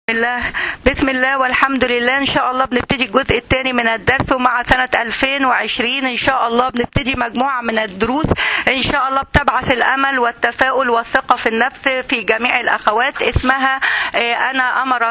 الله بسم الله والحمد لله ان شاء الله بنبتدي الجزء الثاني من الدرس ومع سنة 2020 ان شاء الله بنبتدي مجموعة من الدروس ان شاء الله بتبعث الامل والتفاؤل والثقة في النفس في جميع الاخوات اسمها آه، انا امر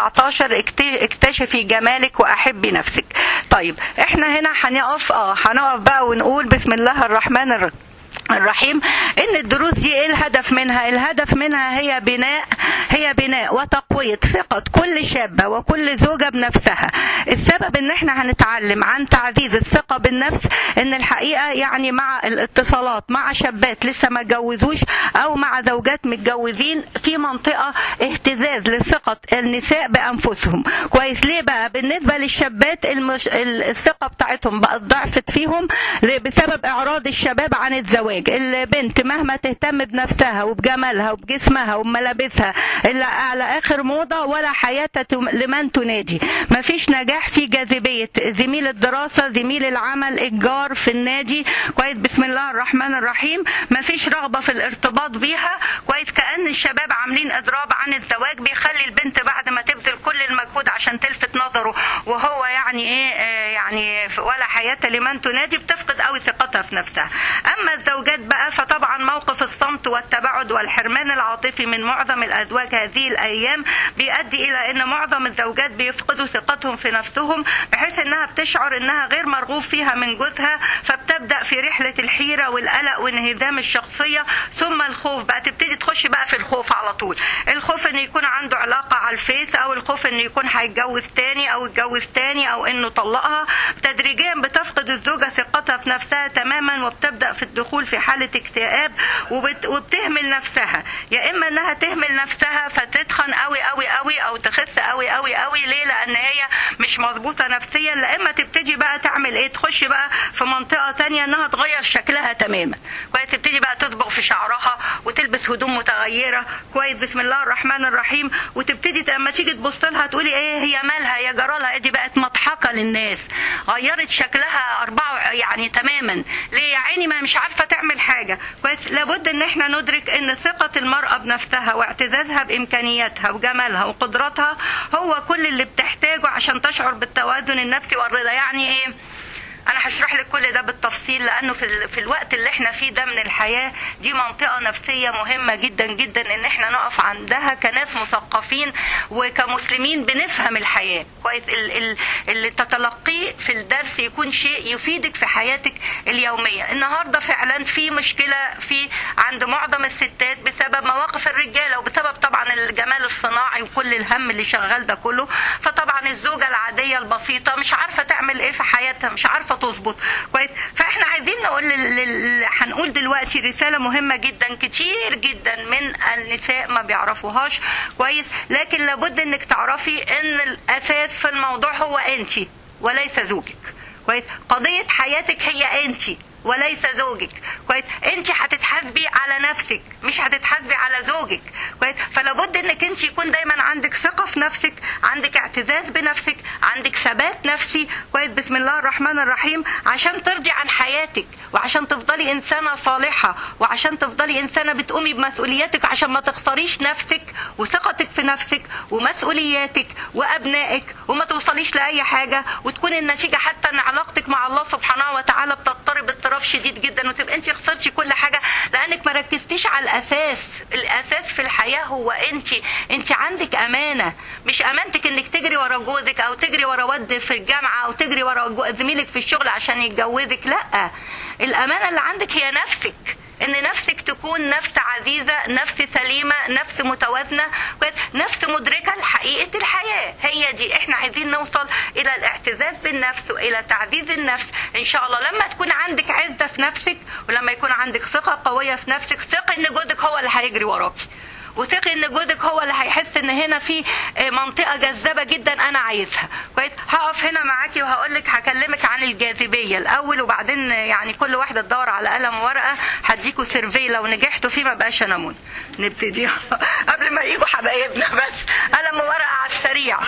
14 اكت- اكتشفي جمالك واحبي نفسك طيب احنا هنا هنقف اه هنقف بقى ونقول بسم الله الرحمن الرحيم الرحيم ان الدروس دي ايه الهدف منها الهدف منها هي بناء هي بناء وتقوية ثقة كل شابة وكل زوجة بنفسها السبب ان احنا هنتعلم عن تعزيز الثقة بالنفس ان الحقيقة يعني مع الاتصالات مع شابات لسه ما اتجوزوش او مع زوجات متجوزين في منطقة اهتزاز لثقة النساء بانفسهم كويس ليه بقى بالنسبة للشابات المش... الثقة بتاعتهم بقت ضعفت فيهم بسبب اعراض الشباب عن الزواج البنت مهما تهتم بنفسها وبجمالها وبجسمها وبملابسها اللي على اخر موضه ولا حياه تم- لمن تنادي مفيش نجاح في جاذبيه زميل الدراسه زميل العمل الجار في النادي كويس بسم الله الرحمن الرحيم مفيش رغبه في الارتباط بيها كويس كان الشباب عاملين اضراب عن الزواج بيخلي البنت بعد ما تبذل كل المجهود عشان تلفت نظره وهو يعني ايه آه، يعني ولا حياه لمن تنادي بتفقد قوي ثقتها في نفسها اما الزوجات بقى فطبعا موقف الصمت والتباعد والحرمان العاطفي من معظم الازواج هذه الايام بيؤدي الى ان معظم الزوجات بيفقدوا ثقتهم في نفسهم بحيث انها بتشعر انها غير مرغوب فيها من جوزها فبتبدا في رحله الحيره والقلق وانهدام الشخصيه ثم الخوف بقى تبتدي تخش بقى في الخوف على طول الخوف ان يكون عنده علاقه على الفيس او الخوف ان يكون هيتجوز تاني او يتجوز تاني او انه طلقها تدريجيا بتفقد الزوجه ثقتها في نفسها تماما وبتبدا في الدخول في حاله اكتئاب وبت... وبتهمل نفسها يا اما انها تهمل نفسها فتتخن قوي قوي قوي او تخس قوي قوي قوي ليه لان هي مش مظبوطه نفسيا لا اما تبتدي بقى تعمل ايه تخش بقى في منطقه تانية انها تغير شكلها تماما كويس تبتدي بقى تصبغ في شعرها وتلبس هدوم متغيره كويس بسم الله الرحمن الرحيم وتبتدي لما تيجي تبص لها تقولي ايه هي مالها يا جرالها دي بقت مضحكه للناس غيرت شكلها أربعة يعني تماما ليه يا عيني ما مش عارفه تعمل حاجه كويس لابد ان احنا ندرك ان ثقه المراه بنفسها واعتزازها بامكانياتها وجمالها وقدراتها هو كل اللي بتحتاجه عشان تشعر بالتوازن النفسي والرضا يعني ايه انا هشرح لك كل ده بالتفصيل لانه في, ال... في الوقت اللي احنا فيه ده من الحياه دي منطقه نفسيه مهمه جدا جدا ان احنا نقف عندها كناس مثقفين وكمسلمين بنفهم الحياه كويس ال... ال... اللي تتلقيه في الدرس يكون شيء يفيدك في حياتك اليوميه النهارده فعلا في مشكله في عند معظم الستات بسبب مواقف الرجاله وبسبب طبعا الجمال الصناعي وكل الهم اللي شغال ده كله فطبعا الزوجه العاديه البسيطه مش عارفه تعمل ايه في حياتها مش عارفه تظبط كويس فاحنا عايزين نقول لل... لل... هنقول دلوقتي رساله مهمه جدا كتير جدا من النساء ما بيعرفوهاش كويس لكن لابد انك تعرفي ان الاساس في الموضوع هو انت وليس زوجك كويس قضيه حياتك هي انت وليس زوجك كويس انت هتتحاسبي على نفسك مش هتتحاسبي على زوجك كويس فلابد انك انت يكون دايما عندك ثقه في نفسك عندك اعتزاز بنفسك عندك ثبات نفسي كويس بسم الله الرحمن الرحيم عشان ترضي عن حياتك وعشان تفضلي انسانه صالحه وعشان تفضلي انسانه بتقومي بمسؤولياتك عشان ما تخسريش نفسك وثقتك في نفسك ومسؤولياتك وابنائك وما توصليش لاي حاجه وتكون النتيجه حتى ان علاقتك مع الله سبحانه وتعالى بتضطرب اضطراب شديد جدا وتبقى انت خسرتي كل حاجه لانك ما ركزتيش على الاساس الاساس في الحياه هو انت انت عندك امانه مش امانتك انك تجري ورا جوزك او تجري ورا ود في الجامعه او تجري ورا جو- زميلك في الشغل عشان يتجوزك لا الامانه اللي عندك هي نفسك ان نفسك تكون نفس عزيزه نفس سليمه نفس متوازنه كويس؟ نفس مدركه لحقيقه الحياه هي دي احنا عايزين نوصل الى الاعتزاز بالنفس والى تعزيز النفس ان شاء الله لما تكون عندك عزه في نفسك ولما يكون عندك ثقه قويه في نفسك ثقي ان جوزك هو اللي هيجري وراكي وثقي ان جوزك هو اللي هيحس ان هنا في منطقه جذابه جدا انا عايزها كويس هقف هنا معاكي وهقول لك هكلمك عن الجاذبيه الاول وبعدين يعني كل واحده تدور على قلم وورقه هديكوا سيرفي لو نجحتوا فيه ما بقاش انامون نبتدي قبل ما يجوا حبايبنا بس قلم وورقه على السريع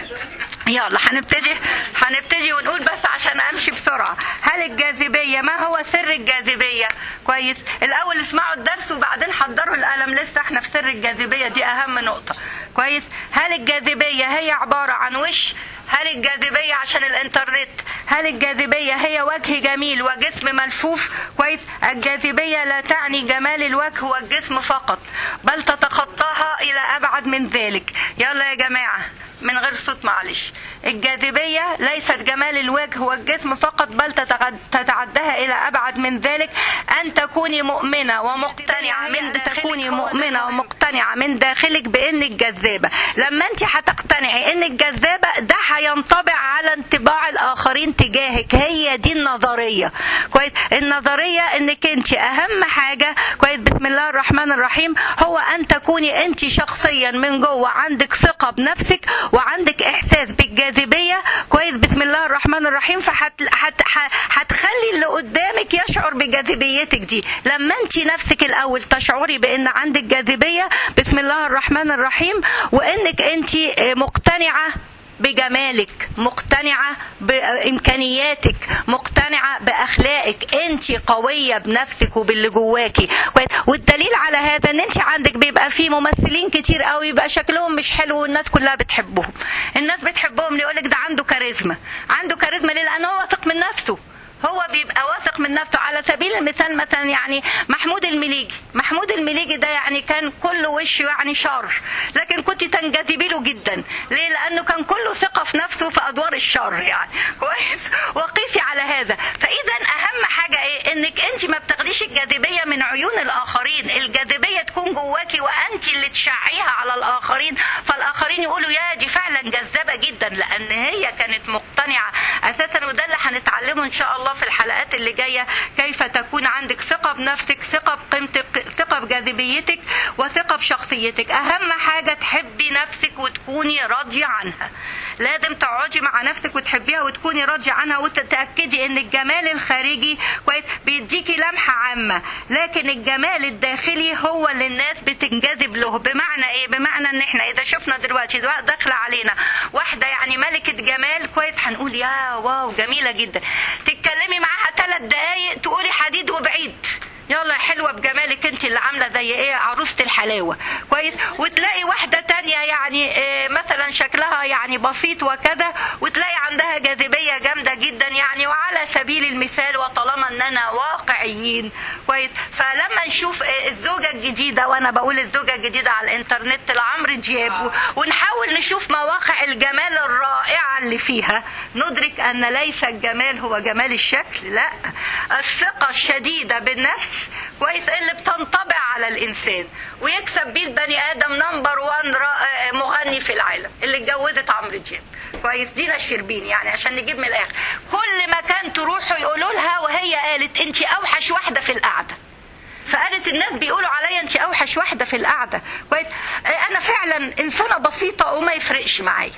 يلا هنبتدي هنبتدي ونقول بس عشان امشي بسرعه هل الجاذبيه ما هو سر الجاذبيه كويس الاول اسمعوا الدرس وبعدين حضروا القلم لسه احنا في سر الجاذبيه دي اهم نقطه كويس هل الجاذبيه هي عباره عن وش هل الجاذبيه عشان الانترنت هل الجاذبيه هي وجه جميل وجسم ملفوف كويس الجاذبيه لا تعني جمال الوجه والجسم فقط بل تتخطاها الى ابعد من ذلك يلا يا جماعه من غير صوت معلش الجاذبية ليست جمال الوجه والجسم فقط بل تتعداها إلى أبعد من ذلك أن تكوني مؤمنة ومقتنعة من تكوني مؤمنة ومقتنعة من داخلك بأنك جذابة لما أنت هتقتنعي أنك جذابة ده هينطبع على انطباع الآخرين تجاهك هي دي النظرية كويس النظرية أنك أنت أهم حاجة كويس بسم الله الرحمن الرحيم هو أن تكوني أنت شخصيا من جوه عندك ثقة بنفسك وعندك إحساس بالجاذبية الجاذبيه كويس بسم الله الرحمن الرحيم فهتخلي اللي قدامك يشعر بجاذبيتك دي لما انت نفسك الاول تشعري بان عندك جاذبيه بسم الله الرحمن الرحيم وانك انت مقتنعه بجمالك مقتنعة بإمكانياتك مقتنعة بأخلاقك أنت قوية بنفسك وباللي جواكي والدليل على هذا أن أنت عندك بيبقى في ممثلين كتير قوي يبقى شكلهم مش حلو والناس كلها بتحبهم الناس بتحبهم يقولك ده عنده كاريزما عنده كاريزما ليه لأنه هو واثق من نفسه هو بيبقى واثق من نفسه على سبيل المثال مثلا يعني محمود المليجي محمود المليجي ده يعني كان كل وشه يعني شر لكن كنت تنجذبي له جدا ليه لانه كان كله ثقه في نفسه في ادوار الشر يعني كويس وقيسي على هذا فاذا اهم حاجه ايه انك انت ما بتاخديش الجاذبيه من عيون الاخرين الجاذبيه تكون جواكي وانت اللي تشعيها على الاخرين فالاخرين يقولوا يا دي فعلا جذابه جدا لان هي كانت مقتنعه اساسا وده اللي هنتعلمه ان شاء الله في الحلقات اللي جايه كيف تكون عندك ثقه بنفسك ثقه بقيمتك ثقه بجاذبيتك وثقه بشخصيتك اهم حاجه تحبي نفسك وتكوني راضيه عنها لازم تقعدي مع نفسك وتحبيها وتكوني راضيه عنها وتتاكدي ان الجمال الخارجي كويس بيديكي لمحه عامه لكن الجمال الداخلي هو اللي الناس بتنجذب له بمعنى ايه بمعنى ان احنا اذا شفنا دلوقتي داخله علينا واحده يعني ملكه جمال كويس هنقول يا واو جميله جدا تتكلمي معاها ثلاث دقايق تقولي حديد وبعيد يلا حلوة بجمالك انت اللي عاملة زي ايه عروسة الحلاوة كويس وتلاقي واحدة تانية يعني إيه مثلا شكلها يعني بسيط وكذا وتلاقي عندها جاذبية جامدة جدا يعني وعلى سبيل المثال وطالما اننا واقعيين كويس فلما نشوف الزوجة الجديدة وانا بقول الزوجة الجديدة على الانترنت لعمرو دياب ونحاول نشوف مواقع الجمال الرائعة اللي فيها ندرك ان ليس الجمال هو جمال الشكل لا الثقة الشديدة بالنفس كويس اللي بتنطبع على الانسان ويكسب بيه البني ادم نمبر وان مغني في العالم اللي اتجوزت عمرو دياب كويس دينا الشربيني يعني عشان نجيب من الاخر كل مكان تروحوا يقولوا لها وهي قالت انت اوحش واحده في القعده فقالت الناس بيقولوا عليا انت اوحش واحده في القعده كويس انا فعلا انسانه بسيطه وما يفرقش معايا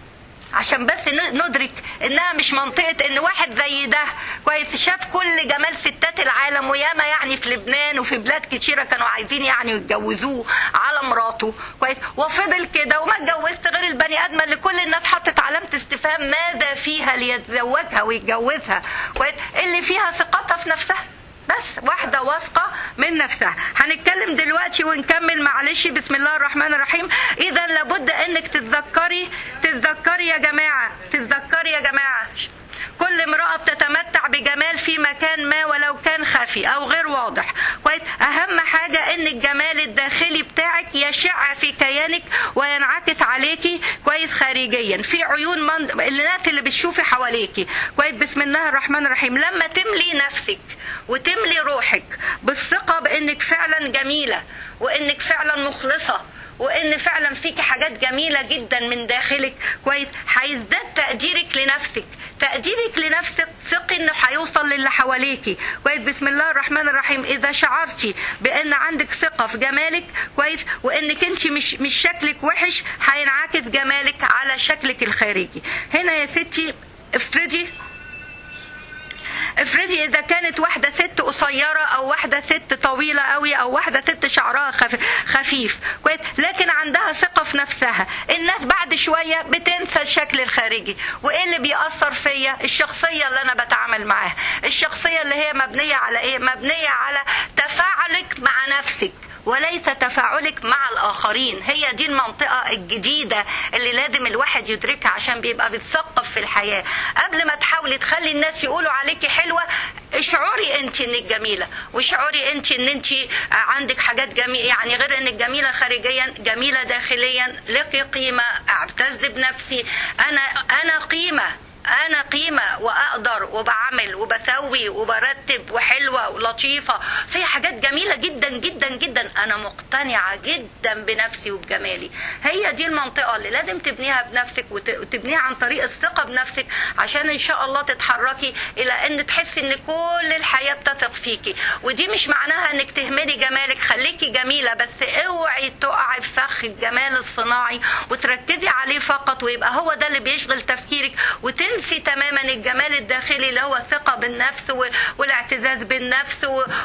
عشان بس ندرك انها مش منطقه ان واحد زي ده كويس شاف كل جمال ستات العالم وياما يعني في لبنان وفي بلاد كتيره كانوا عايزين يعني يتجوزوه على مراته كويس وفضل كده وما اتجوزت غير البني ادمه اللي كل الناس حطت علامه استفهام ماذا فيها ليتزوجها ويتجوزها كويس اللي فيها ثقتها في نفسها بس واحدة واثقة من نفسها هنتكلم دلوقتي ونكمل معلش بسم الله الرحمن الرحيم إذا لابد أنك تتذكري تتذكري يا جماعة تتذكري يا جماعة كل امرأة بتتمتع بجمال في مكان ما ولو كان خفي أو غير واضح كويس أهم حاجة إن الجمال الداخلي بتاعك يشع في كيانك وينعكس عليكي كويس خارجيا في عيون من الناس اللي بتشوفي حواليكي كويس بسم الله الرحمن الرحيم لما تملي نفسك وتملي روحك بالثقة بإنك فعلا جميلة وإنك فعلا مخلصة وان فعلا فيكي حاجات جميله جدا من داخلك كويس هيزداد تقديرك لنفسك تقديرك لنفسك ثقي انه هيوصل للي حواليكي كويس بسم الله الرحمن الرحيم اذا شعرتي بان عندك ثقه في جمالك كويس وانك انت مش مش شكلك وحش هينعكس جمالك على شكلك الخارجي هنا يا ستي افرضي افرضي اذا كانت واحده ست قصيره او واحده ست طويله قوي او واحده ست شعرها خفيف كويس لكن عندها ثقه في نفسها الناس بعد شويه بتنسى الشكل الخارجي وايه اللي بيأثر فيا الشخصيه اللي انا بتعامل معاها الشخصيه اللي هي مبنيه على ايه مبنيه على تفاعلك مع نفسك وليس تفاعلك مع الاخرين هي دي المنطقه الجديده اللي لازم الواحد يدركها عشان بيبقى بيتثقف في الحياه قبل ما تحاولي تخلي الناس يقولوا عليكي حلوه اشعري انت انك جميله واشعري انت ان انت عندك حاجات جميله يعني غير انك جميله خارجيا جميله داخليا لك قيمه اعتز بنفسي انا انا قيمه انا قيمه واقدر وبعمل وبسوي وبرتب وحلوه ولطيفه في حاجات جميله جدا جدا جدا انا مقتنعه جدا بنفسي وبجمالي هي دي المنطقه اللي لازم تبنيها بنفسك وتبنيها عن طريق الثقه بنفسك عشان ان شاء الله تتحركي الى ان تحسي ان كل الحياه بتثق فيكي ودي مش معناها انك تهملي جمالك خليكي جميله بس اوعي تقعي في فخ الجمال الصناعي وتركزي عليه فقط ويبقى هو ده اللي بيشغل تفكيرك وتنسي تنسي تماما الجمال الداخلي اللي هو الثقه بالنفس والاعتزاز بالنفس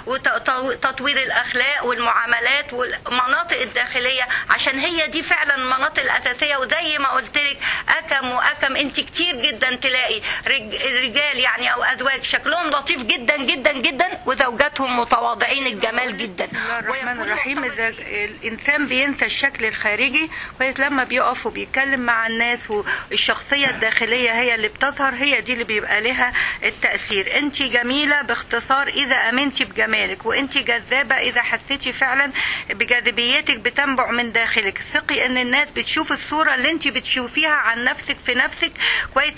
وتطوير الاخلاق والمعاملات والمناطق الداخليه عشان هي دي فعلا المناطق الاساسيه وزي ما قلت لك اكم واكم انت كتير جدا تلاقي رجال يعني او ازواج شكلهم لطيف جدا جدا جدا وزوجاتهم متواضعين الجمال جدا بسم الله الرحمن الرحيم اذا الانسان بينسى الشكل الخارجي كويس لما بيقف وبيتكلم مع الناس والشخصيه الداخليه هي اللي بتظهر هي دي اللي بيبقى لها التأثير انت جميلة باختصار اذا امنتي بجمالك وانت جذابة اذا حسيتي فعلا بجاذبيتك بتنبع من داخلك ثقي ان الناس بتشوف الصورة اللي انت بتشوفيها عن نفسك في نفسك كويس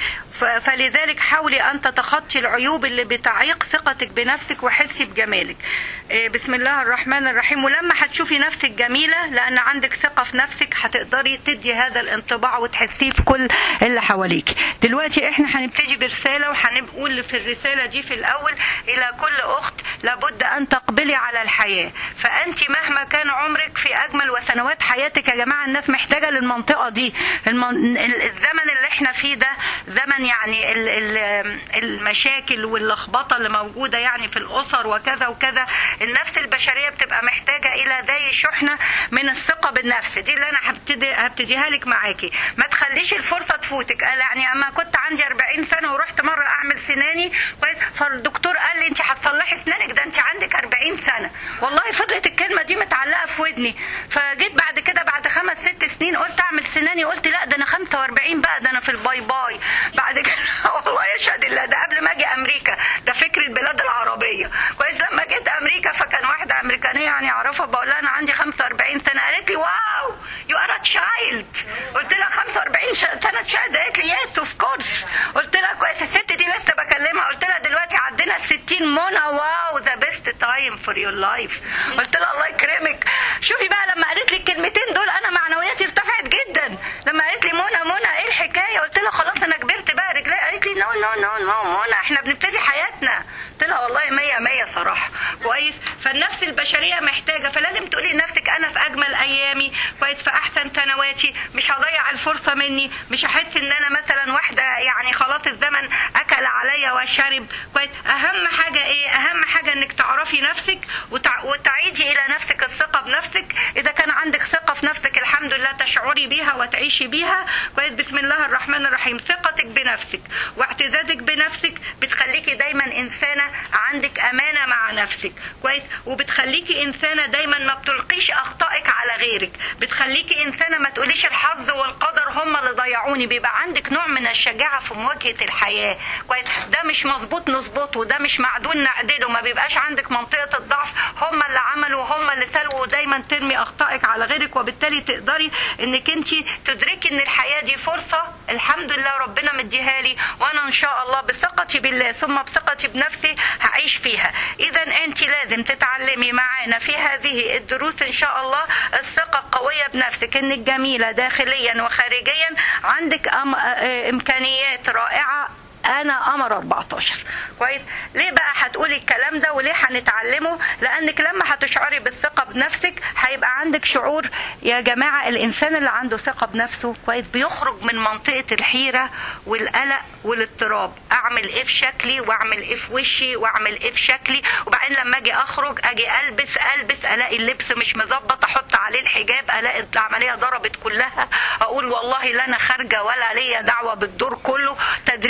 فلذلك حاولي ان تتخطي العيوب اللي بتعيق ثقتك بنفسك وحسي بجمالك بسم الله الرحمن الرحيم ولما هتشوفي نفسك جميلة لان عندك ثقة في نفسك هتقدري تدي هذا الانطباع وتحسيه في كل اللي حواليك دلوقتي احنا هنبتدي برساله وهنقول في الرساله دي في الاول الى كل اخت لابد ان تقبلي على الحياه فانت مهما كان عمرك في اجمل وسنوات حياتك يا جماعه الناس محتاجه للمنطقه دي المن... الزمن اللي احنا فيه ده زمن يعني ال... ال... المشاكل واللخبطه اللي موجوده يعني في الاسر وكذا وكذا النفس البشريه بتبقى محتاجه الى زي شحنه من الثقه بالنفس دي اللي انا هبتدي هبتديها لك معاكي ما تخليش الفرصه تفوتك يعني اما كنت عندي 40 سنه ورحت مره اعمل سناني كويس فالدكتور قال لي انت هتصلحي سنانك ده انت عندك 40 سنه والله فضلت الكلمه دي متعلقه في ودني فجيت بعد كده بعد خمس ست سنين قلت اعمل سناني قلت لا ده انا 45 بقى ده انا في الباي باي بعد كده والله يشهد الله ده قبل ما اجي امريكا ده فكر البلاد العربيه كويس لما جيت امريكا فكان واحده امريكانيه يعني اعرفها بقول لها انا عندي 45 سنه قالت لي واو يو ار تشايلد قلت لها 45 سنه تشايلد قالت لي يس اوف كورس قلت لها كويس الست دي لسه بكلمها قلت لها دلوقتي عدينا ال 60 منى واو ذا بيست تايم فور يور لايف قلت لها الله يكرمك شوفي بقى لما قالت لي الكلمتين دول انا معنوياتي ارتفعت جدا لما قالت لي منى منى ايه الحكايه قلت لها خلاص انا كبرت بقى رجلي قالت لي نو نو نو نو منى احنا بنبتدي حياتنا قلت لها والله مية مية صراحة كويس فالنفس البشرية محتاجة فلازم تقولي لنفسك أنا في أجمل أيامي كويس في أحسن سنواتي مش هضيع الفرصة مني مش هحس إن أنا مثلا واحدة يعني خلاص الزمن أكل عليا وشرب كويس أهم حاجة إيه أهم حاجة إنك تعرفي نفسك وتع... وتعيدي إلى نفسك الثقة بنفسك إذا كان عندك ثقة في نفسك الحمد لله تشعري بيها وتعيشي بيها كويس بسم الله الرحمن الرحيم ثقتك بنفسك واعتزازك بنفسك بتخليكي دايما إنسانة عندك امانه مع نفسك كويس وبتخليكي انسانه دايما ما بتلقيش اخطائك على غيرك بتخليكي انسانه ما تقوليش الحظ والقدر هم اللي ضيعوني بيبقى عندك نوع من الشجاعه في مواجهه الحياه كويس ده مش مظبوط نظبطه ده مش معدول نعدله ما بيبقاش عندك منطقه الضعف هم اللي عملوا هم اللي سلوا ودايما ترمي اخطائك على غيرك وبالتالي تقدري انك انت تدركي ان الحياه دي فرصه الحمد لله ربنا مديها لي وانا ان شاء الله بثقتي بالله ثم بثقتي بنفسي هعيش فيها اذا انت لازم تتعلمي معانا في هذه الدروس ان شاء الله الثقه قويه بنفسك انك جميله داخليا وخارجيا عندك أم... امكانيات رائعه انا قمر 14 كويس ليه بقى هتقولي الكلام ده وليه هنتعلمه لانك لما هتشعري بالثقه بنفسك هيبقى عندك شعور يا جماعه الانسان اللي عنده ثقه بنفسه كويس بيخرج من منطقه الحيره والقلق والاضطراب اعمل ايه في شكلي واعمل ايه في وشي واعمل ايه في شكلي وبعدين لما اجي اخرج اجي البس البس الاقي اللبس مش مظبط احط عليه الحجاب الاقي العمليه ضربت كلها اقول والله لا انا خارجه ولا ليا دعوه بالدور كله تدريجيا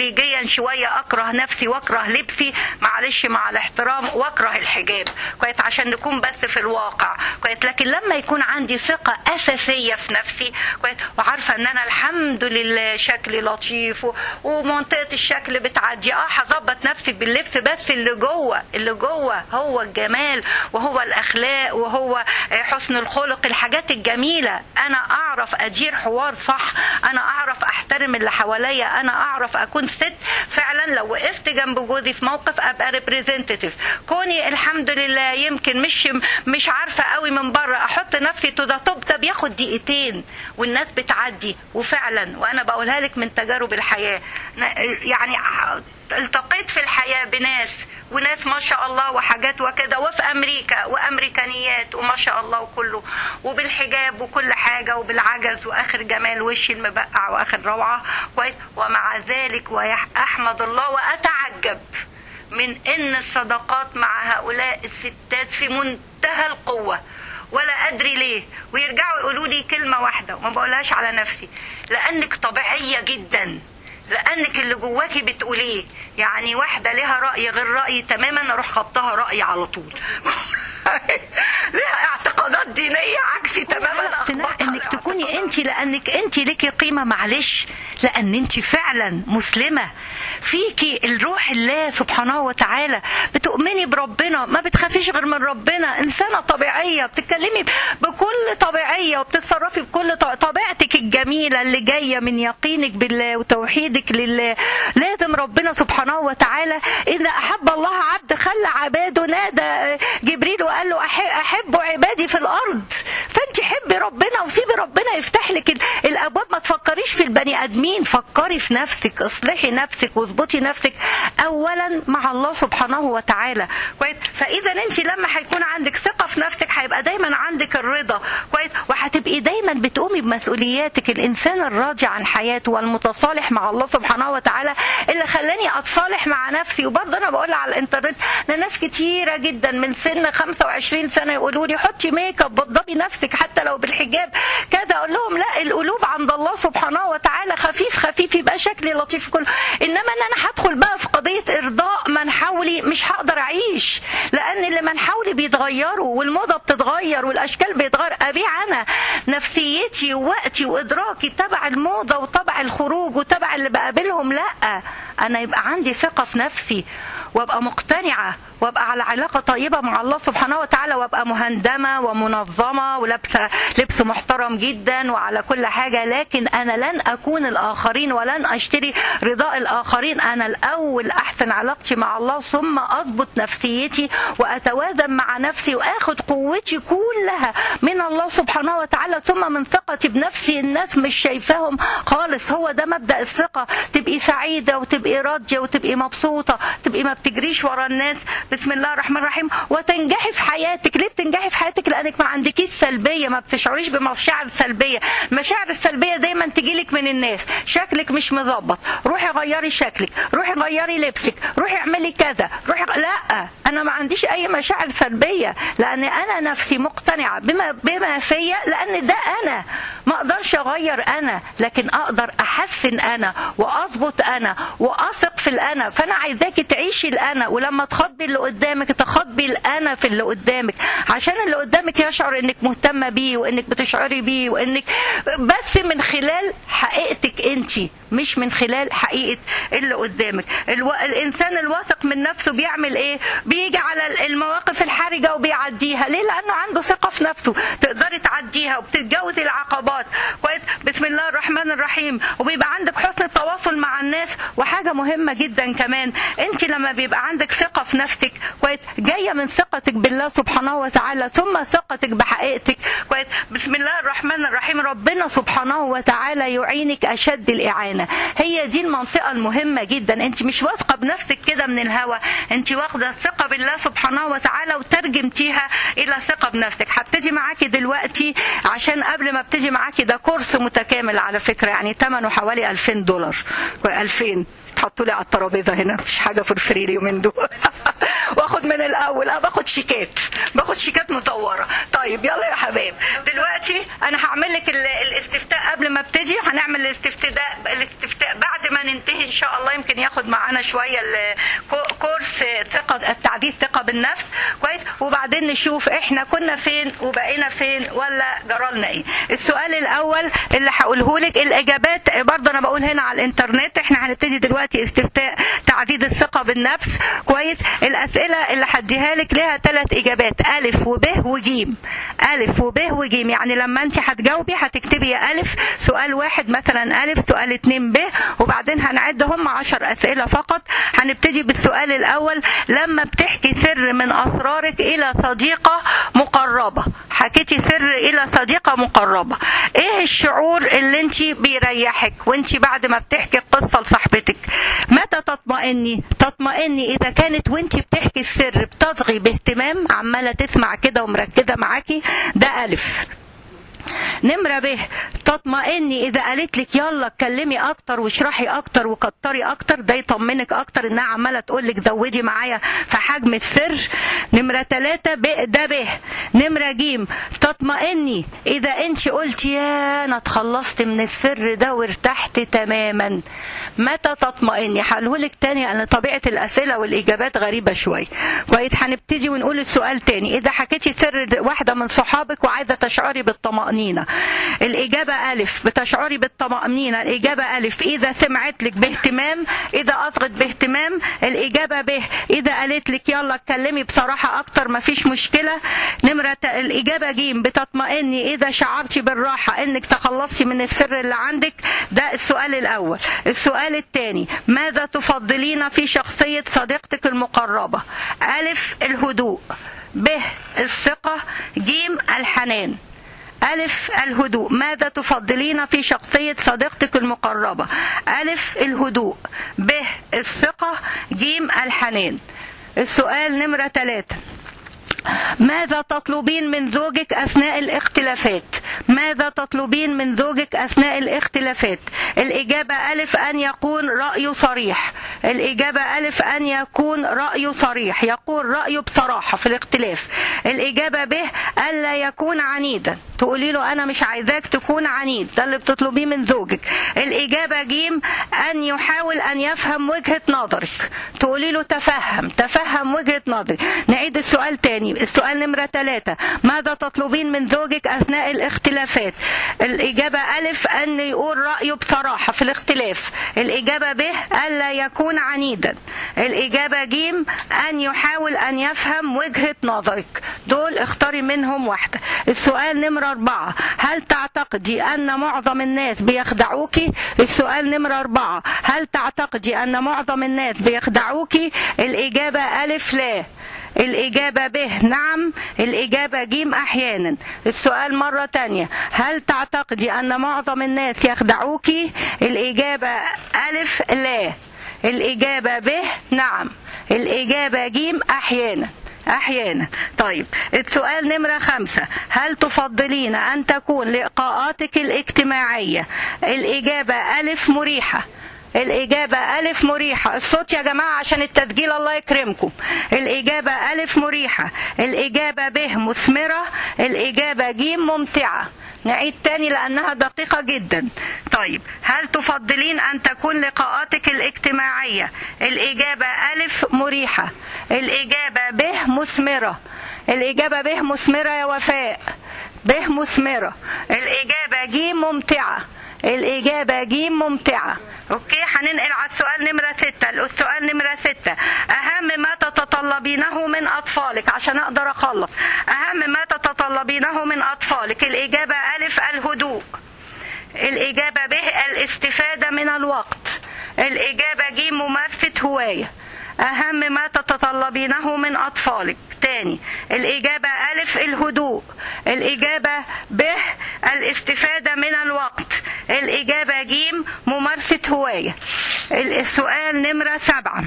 احيانا شويه اكره نفسي واكره لبسي معلش مع الاحترام واكره الحجاب كويس عشان نكون بس في الواقع كويس لكن لما يكون عندي ثقه اساسيه في نفسي كويس وعارفه ان انا الحمد لله شكلي لطيف و- ومنطقه الشكل بتعدي اه هظبط نفسي باللبس بس اللي جوه اللي جوه هو الجمال وهو الاخلاق وهو آه، حسن الخلق الحاجات الجميله انا اعرف ادير حوار صح انا اعرف احترم اللي حواليا انا اعرف اكون ست فعلا لو وقفت جنب جوزي في موقف ابقى ريبريزنتيف كوني الحمد لله يمكن مش مش عارفه قوي من بره احط نفسي تو ذا توب ده بياخد دقيقتين والناس بتعدي وفعلا وانا بقولها لك من تجارب الحياه يعني التقيت في الحياه بناس وناس ما شاء الله وحاجات وكده وفي امريكا وامريكانيات وما شاء الله وكله وبالحجاب وكل حاجه وبالعجز واخر جمال وشي المبقع واخر روعه كويس ومع ذلك واحمد الله واتعجب من ان الصداقات مع هؤلاء الستات في منتهى القوه ولا ادري ليه ويرجعوا يقولوا لي كلمه واحده وما بقولهاش على نفسي لانك طبيعيه جدا لانك اللي جواكي بتقوليه يعني واحده لها راي غير رايي تماما اروح خبطها راي على طول لها اعتقادات دينيه عكسي تماما اقتناع أخبطها انك تكوني الاعتقادات. انت لانك انت ليكي قيمه معلش لان انت فعلا مسلمه فيكي الروح الله سبحانه وتعالى بتؤمني بربنا ما بتخافيش غير من ربنا انسانه طبيعيه بتتكلمي بكل طبيعيه وبتتصرفي بكل ط- طبيعتك الجميله اللي جايه من يقينك بالله وتوحيدك لله لازم ربنا سبحانه وتعالى اذا احب الله عبد خلى عباده نادى جبريل وقال له أح- احب عبادي في الارض فانت حبي ربنا وسيبي ربنا يفتح لك ال- الابواب ما تفكريش في البني ادمين فكري في نفسك اصلحي نفسك واظبطي نفسك اولا مع الله سبحانه وتعالى كويس فاذا انت لما هيكون عندك ثقه في نفسك هيبقى دايما عندك الرضا كويس وهتبقي دايما بتقومي بمسؤولياتك الانسان الراضي عن حياته والمتصالح مع الله سبحانه وتعالى اللي خلاني اتصالح مع نفسي وبرضه انا بقول على الانترنت ان ناس كتيره جدا من سن 25 سنه يقولوا لي حطي ميك اب وضبي نفسك حتى لو بالحجاب كذا اقول لهم لا القلوب عند الله سبحانه وتعالى خفيف خفيف يبقى شكلي لطيف كله انما ان انا هدخل بقى في قضيه ارضاء من حولي مش هقدر اعيش لان اللي من حولي بيتغيروا والموضه بتتغير والاشكال بيتغير ابيع انا نفسيتي ووقتي وادراكي تبع الموضه وتبع الخروج وتبع اللي بقابلهم لا انا يبقى عندي ثقه في نفسي وابقى مقتنعه وابقى على علاقه طيبه مع الله سبحانه وتعالى وابقى مهندمه ومنظمه ولابسه لبس محترم جدا وعلى كل حاجه لكن انا لن اكون الاخرين ولن اشتري رضاء الاخرين انا الاول احسن علاقتي مع الله ثم اضبط نفسيتي واتوازن مع نفسي واخد قوتي كلها من الله سبحانه وتعالى ثم من ثقتي بنفسي الناس مش شايفاهم خالص هو ده مبدا الثقه تبقي سعيده وتبقي راضيه وتبقي مبسوطه تبقي ما بتجريش ورا الناس بسم الله الرحمن الرحيم وتنجحي في حياتك ليه بتنجحي في حياتك لانك ما عندكيش سلبيه ما بتشعريش بمشاعر سلبيه المشاعر السلبيه دايما تجيلك من الناس شكلك مش مظبط روحي غيري شكلك روحي غيري لبسك روحي اعملي كذا روحي لا انا ما عنديش اي مشاعر سلبيه لان انا نفسي مقتنعه بما بما فيا لان ده انا ما اقدرش اغير انا لكن اقدر احسن انا واظبط انا واثق في الانا فانا عايزاكي تعيشي الانا ولما تخاطبي اللي قدامك تخاطبي الانا في اللي قدامك عشان اللي قدامك يشعر انك مهتمه بيه وانك بتشعري بيه وانك بس من خلال حقيقتك انت مش من خلال حقيقه اللي قدامك الو... الانسان الواثق من نفسه بيعمل ايه بيجي على المواقف الحرجه وبيعديها ليه لانه عنده ثقه في نفسه تقدري تعديها وبتتجاوزي العقبات كويس بسم الله الرحمن الرحيم وبيبقى عندك حسن التواصل مع الناس وحاجه مهمه جدا كمان انت لما بيبقى عندك ثقه في نفسك كويس جايه من ثقتك بالله سبحانه وتعالى ثم ثقتك بحقيقتك كويس بسم الله الرحمن الرحيم ربنا سبحانه وتعالى يعينك اشد الاعانه هي دي المنطقه المهمه جدا انت مش واثقه بنفسك كده من الهوى انت واخده الثقه بالله سبحانه وتعالى وترجمتيها الى ثقه بنفسك هبتدي معاكي دلوقتي عشان قبل ما ابتدي معاكي ده كورس متكامل على فكره يعني ثمنه حوالي 2000 دولار 2000 تحطوا لي على الترابيزه هنا مش حاجه فور فري اليومين دول واخد من الاول اه باخد شيكات باخد شيكات مزوره طيب يلا يا حبايب دلوقتي انا هعمل لك ال- الاستفتاء قبل ما ابتدي هنعمل الاستفتاء الاستفتاء بعد ما ننتهي ان شاء الله يمكن ياخد معانا شويه ال- كو- كورس ثقه التعديل ثقه بالنفس كويس وبعدين نشوف احنا كنا فين وبقينا فين ولا جرالنا ايه السؤال الاول اللي هقوله لك الاجابات برضه انا بقول هنا على الانترنت احنا هنبتدي دلوقتي استفتاء تعديد الثقه بالنفس كويس الاسئله اللي هديها لك لها ثلاث اجابات الف وب وجيم الف وب وجيم يعني لما انت هتجاوبي هتكتبي يا الف سؤال واحد مثلا الف سؤال اتنين ب وبعدين هنعد هم عشر اسئله فقط هنبتدي بالسؤال الاول لما بتحكي سر من اسرارك الى صديقه مقربه حكيتي سر الى صديقه مقربه ايه الشعور اللي انت بيريحك وانت بعد ما بتحكي القصه لصاحبتك متى تطمئني تطمئني اذا كانت وانت بتحكي السر بتصغي باهتمام عماله تسمع كده ومركزه معاكي ده الف نمرة ب تطمئني إذا قالت لك يلا اتكلمي أكتر واشرحي أكتر وكتري أكتر ده يطمنك أكتر إنها عمالة تقول لك زودي معايا في حجم السر نمرة تلاتة ب ده ب نمرة ج تطمئني إذا أنت قلتي يا أنا اتخلصت من السر ده وارتحت تماما متى تطمئني هقولهولك تاني أن طبيعة الأسئلة والإجابات غريبة شوية كويس هنبتدي ونقول السؤال تاني إذا حكيتي سر واحدة من صحابك وعايزة تشعري بالطمأنينة الإجابة ألف بتشعري بالطمأنينة الإجابة ألف إذا سمعت لك باهتمام إذا أصغت باهتمام الإجابة ب إذا قالت لك يلا اتكلمي بصراحة أكتر مفيش مشكلة نمرة ت- الإجابة ج بتطمئني إذا شعرتي بالراحة إنك تخلصتي من السر اللي عندك ده السؤال الأول السؤال الثاني ماذا تفضلين في شخصية صديقتك المقربة ألف الهدوء ب الثقة جيم الحنان ألف الهدوء ماذا تفضلين في شخصية صديقتك المقربة ألف الهدوء ب الثقة جيم الحنان السؤال نمرة ثلاثة ماذا تطلبين من زوجك أثناء الاختلافات ماذا تطلبين من زوجك أثناء الاختلافات الإجابة ألف أن يكون رأيه صريح الإجابة ألف أن يكون رأيه صريح يقول رأيه بصراحة في الاختلاف الإجابة ب ألا يكون عنيدا تقولي له أنا مش عايزاك تكون عنيد ده اللي بتطلبيه من زوجك الإجابة جيم أن يحاول أن يفهم وجهة نظرك تقولي له تفهم تفهم وجهة نظري نعيد السؤال تاني السؤال نمرة ثلاثة ماذا تطلبين من زوجك أثناء الاختلافات الإجابة ألف أن يقول رأيه بصراحة في الاختلاف الإجابة ب ألا يكون عنيدا الإجابة جيم أن يحاول أن يفهم وجهة نظرك دول اختاري منهم واحدة السؤال نمرة أربعة هل تعتقدي أن معظم الناس بيخدعوكي السؤال نمرة أربعة هل تعتقدي أن معظم الناس بيخدعوكي الإجابة ألف لا الإجابة ب نعم الإجابة جيم أحيانا السؤال مرة تانية هل تعتقدي أن معظم الناس يخدعوكي الإجابة ألف لا الإجابة ب نعم الإجابة جيم أحيانا أحيانا طيب السؤال نمرة خمسة هل تفضلين أن تكون لقاءاتك الاجتماعية الإجابة ألف مريحة الإجابة ألف مريحة الصوت يا جماعة عشان التسجيل الله يكرمكم الإجابة ألف مريحة الإجابة ب مثمرة الإجابة ج ممتعة نعيد تاني لأنها دقيقة جدا طيب هل تفضلين أن تكون لقاءاتك الاجتماعية الإجابة ألف مريحة الإجابة ب مثمرة الإجابة ب مثمرة يا وفاء ب مثمرة الإجابة ج ممتعة الإجابة ج ممتعة أوكي هننقل على السؤال نمرة ستة السؤال نمرة ستة أهم ما تتطلبينه من أطفالك عشان أقدر أخلص أهم ما تتطلبينه من أطفالك الإجابة ألف الهدوء الإجابة ب الاستفادة من الوقت الإجابة ج ممارسة هواية أهم ما تتطلبينه من أطفالك تاني الإجابة ألف الهدوء الإجابة ب الاستفادة من الوقت الإجابة ج ممارسة هواية السؤال نمرة سبعة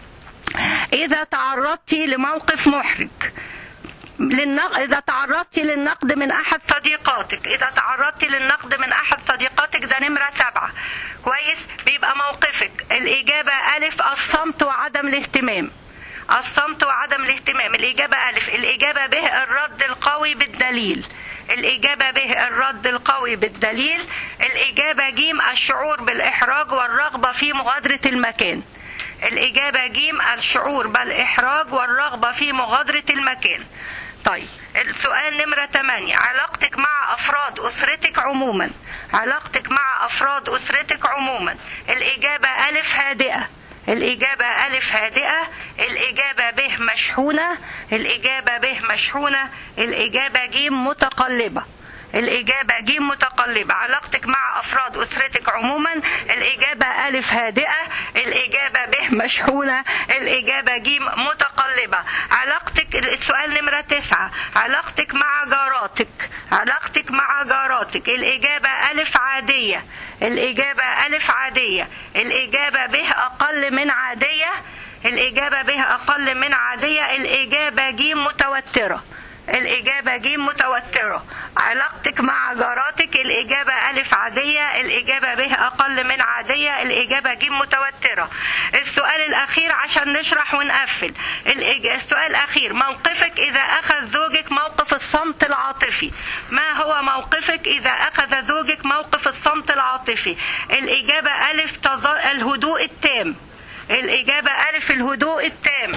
إذا تعرضت لموقف محرج للنق... إذا تعرضت للنقد من أحد صديقاتك إذا تعرضت للنقد من أحد صديقاتك ده نمرة سبعة كويس بيبقى موقفك الإجابة ألف الصمت وعدم الاهتمام الصمت وعدم الاهتمام الإجابة ألف الإجابة ب الرد القوي بالدليل الإجابة ب الرد القوي بالدليل الإجابة ج الشعور بالإحراج والرغبة في مغادرة المكان الإجابة ج الشعور بالإحراج والرغبة في مغادرة المكان طيب السؤال نمرة 8 علاقتك مع أفراد أسرتك عموما علاقتك مع أفراد أسرتك عموما الإجابة ألف هادئة الإجابة ألف هادئة الإجابة ب مشحونة الإجابة ب مشحونة الإجابة ج متقلبة الإجابة ج متقلبة علاقتك مع أفراد أسرتك عموما الإجابة ألف هادئة الإجابة ب مشحونة الإجابة ج متقلبة علاقتك السؤال نمرة تسعة علاقتك مع جاراتك علاقتك مع جاراتك الإجابة ألف عادية الإجابة ألف عادية الإجابة ب أقل من عادية الإجابة ب أقل من عادية الإجابة ج متوترة الإجابة ج متوترة علاقتك مع جاراتك الإجابة ألف عادية الإجابة ب أقل من عادية الإجابة ج متوترة السؤال الأخير عشان نشرح ونقفل السؤال الأخير موقفك إذا أخذ زوجك موقف الصمت العاطفي ما هو موقفك إذا أخذ زوجك موقف الصمت العاطفي الإجابة ألف الهدوء التام الإجابة ألف الهدوء التام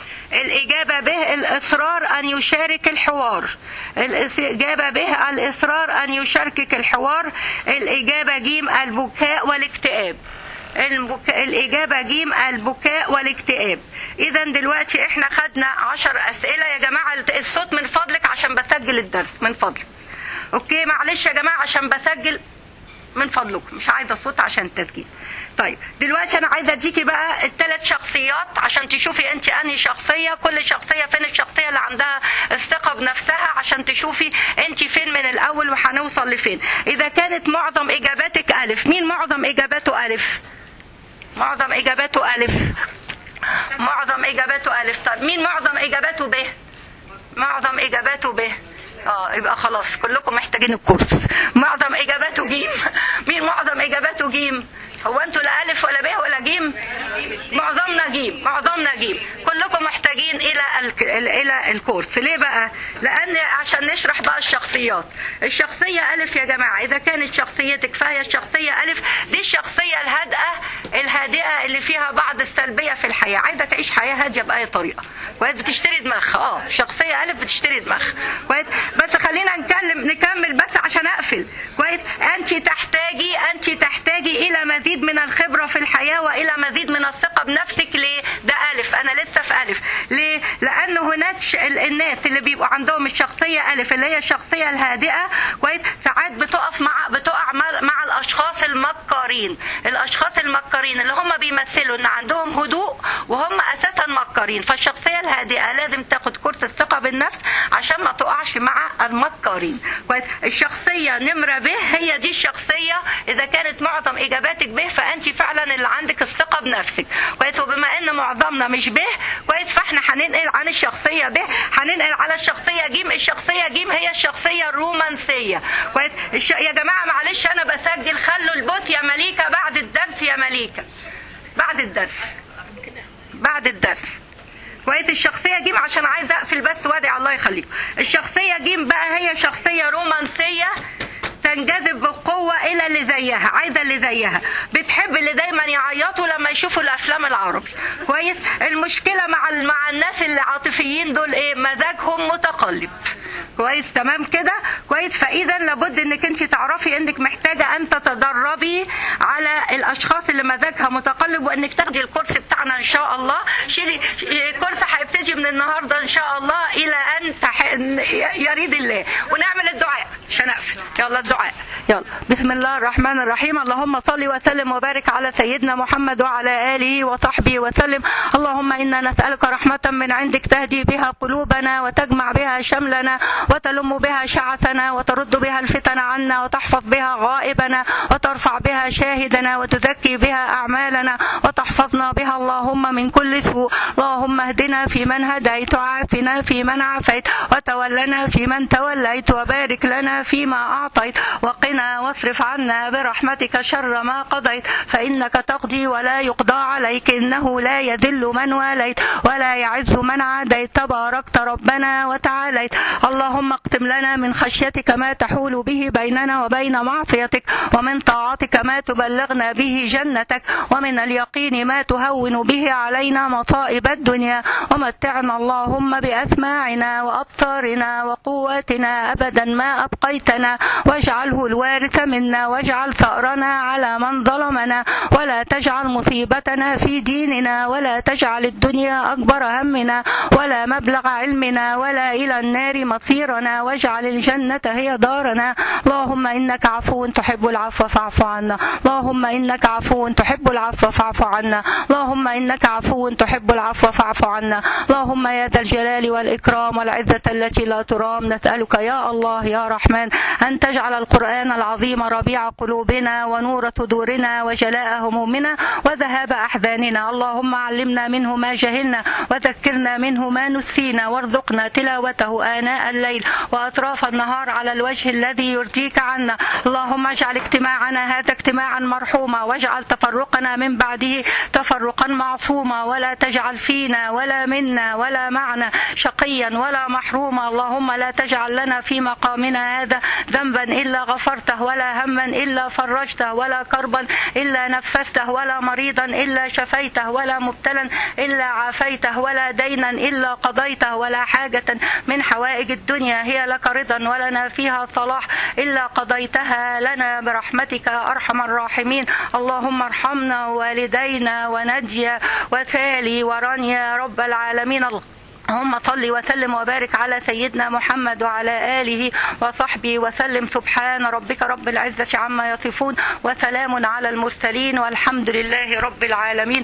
الإجابة به الإصرار أن يشارك الحوار الإجابة به الإصرار أن يشاركك الحوار الإجابة جيم البكاء والاكتئاب البكاء الإجابة جيم البكاء والاكتئاب إذا دلوقتي إحنا خدنا عشر أسئلة يا جماعة الصوت من فضلك عشان بسجل الدرس من فضلك أوكي معلش يا جماعة عشان بسجل من فضلكم مش عايزة صوت عشان التسجيل طيب دلوقتي انا عايزه اديكي بقى الثلاث شخصيات عشان تشوفي انت انهي شخصيه كل شخصيه فين الشخصيه اللي عندها الثقه بنفسها عشان تشوفي انت فين من الاول وهنوصل لفين اذا كانت معظم اجاباتك الف مين معظم اجاباته الف معظم اجاباته الف معظم اجاباته الف طب مين معظم اجاباته ب معظم اجاباته ب اه يبقى خلاص كلكم محتاجين الكورس معظم اجاباته جيم مين معظم اجاباته جيم هو انتوا لا الف ولا ب ولا جيم معظمنا جيم معظمنا جيم كلكم محتاجين الى الى الكورس ليه بقى لان عشان نشرح بقى الشخصيات الشخصيه الف يا جماعه اذا كانت شخصيتك فهي الشخصيه الف دي الشخصيه الهادئه الهادئه اللي فيها بعض السلبيه في الحياه عايزه تعيش حياه هاديه باي طريقه كويس بتشتري دماغها اه شخصيه الف بتشتري دماغها كويس بس خلينا نكلم نكمل بس عشان اقفل كويس انت تحتاجي انت تحتاجي الى مزيد من الخبره في الحياه والى مزيد من الثقه بنفسك ليه ده الف انا لسه في الف ليه لان هناك الناس اللي بيبقوا عندهم الشخصيه الف اللي هي الشخصيه الهادئه كويس ساعات بتقف مع بتقع مع الاشخاص المكارين الاشخاص المكارين اللي هم بيمثلوا ان عندهم هدوء وهم اساسا مكارين فالشخصيه الهادئه لازم تاخد كورس الثقه بالنفس عشان ما تقعش مع المكارين كويس الشخصيه نمره ب هي دي الشخصيه اذا كانت معظم اجاباتك ب فانت فعلا اللي عندك الثقه بنفسك كويس وبما ان معظمنا مش ب كويس فاحنا هننقل عن الشخصيه ب هننقل على الشخصيه ج الشخصيه ج هي الشخصيه الرومانسيه كويس الش... يا جماعه معلش انا بسجل خلوا البوث يا مليكه بعد الدرس يا مليكه بعد الدرس بعد الدرس كويس الشخصيه جيم عشان عايزه اقفل بس وادعي الله يخليكم الشخصيه جيم بقى هي شخصيه رومانسيه تنجذب بقوة إلى اللي زيها عايزة اللي زيها بتحب اللي دايما يعيطوا لما يشوفوا الأفلام العربي كويس المشكلة مع مع الناس اللي عاطفيين دول إيه مزاجهم متقلب كويس تمام كده كويس فاذا لابد انك انت تعرفي انك محتاجه ان تتدربي على الاشخاص اللي مزاجها متقلب وانك تاخدي الكورس بتاعنا ان شاء الله شيلي الكورس هيبتدي من النهارده ان شاء الله الى ان تح... يريد الله ونعمل الدعاء عشان اقفل يلا الدعاء يلا بسم الله الرحمن الرحيم اللهم صل وسلم وبارك على سيدنا محمد وعلى اله وصحبه وسلم اللهم انا نسالك رحمه من عندك تهدي بها قلوبنا وتجمع بها شملنا وتلم بها شعثنا وترد بها الفتن عنا وتحفظ بها غائبنا وترفع بها شاهدنا وتزكي بها أعمالنا وتحفظنا بها اللهم من كل سوء اللهم اهدنا في من هديت وعافنا في من عافيت وتولنا في من توليت وبارك لنا لنا فيما أعطيت وقنا واصرف عنا برحمتك شر ما قضيت فإنك تقضي ولا يقضى عليك إنه لا يذل من واليت ولا يعز من عاديت تباركت ربنا وتعاليت اللهم اقتم لنا من خشيتك ما تحول به بيننا وبين معصيتك ومن طاعتك ما تبلغنا به جنتك ومن اليقين ما تهون به علينا مصائب الدنيا ومتعنا اللهم بأسماعنا وأبصارنا وقواتنا أبدا ما أبقيتنا واجعله الوارث منا واجعل ثأرنا على من ظلمنا ولا تجعل مصيبتنا في ديننا ولا تجعل الدنيا أكبر همنا ولا مبلغ علمنا ولا إلى النار مصيرنا واجعل الجنة هي دارنا اللهم إنك عفو تحب العفو فاعف عنا اللهم إنك عفو تحب العفو فاعف عنا اللهم إنك عفو تحب العفو فاعف عنا اللهم يا ذا الجلال والإكرام والعزة التي لا ترام نسألك يا الله يا رحمن أن تجعل القرآن العظيم ربيع قلوبنا ونور صدورنا وجلاء همومنا وذهاب أحزاننا اللهم علمنا منه ما جهلنا وذكرنا منه ما نسينا وارزقنا تلاوته آناء الليل وأطراف النهار على الوجه الذي يرضيك عنا اللهم اجعل اجتماعنا هذا اجتماعا مرحوما واجعل تفرقنا من بعده تفرقا معصوما ولا تجعل فينا ولا منا ولا معنا شقيا ولا محروما اللهم لا تجعل لنا في مقامنا هذا ذنبا إلا غفرته ولا هما إلا فرجته ولا كربا إلا نفسته ولا مريضا إلا شفيته ولا مبتلا إلا عافيته ولا دينا إلا قضيته ولا حاجة من حوائج الدنيا هي لك رضا ولنا فيها صلاح إلا قضيتها لنا برحمتك أرحم الراحمين اللهم ارحمنا ووالدينا ونجيا وثالي ورانيا رب العالمين اللهم صل وسلم وبارك على سيدنا محمد وعلى آله وصحبه وسلم سبحان ربك رب العزة عما يصفون وسلام على المرسلين والحمد لله رب العالمين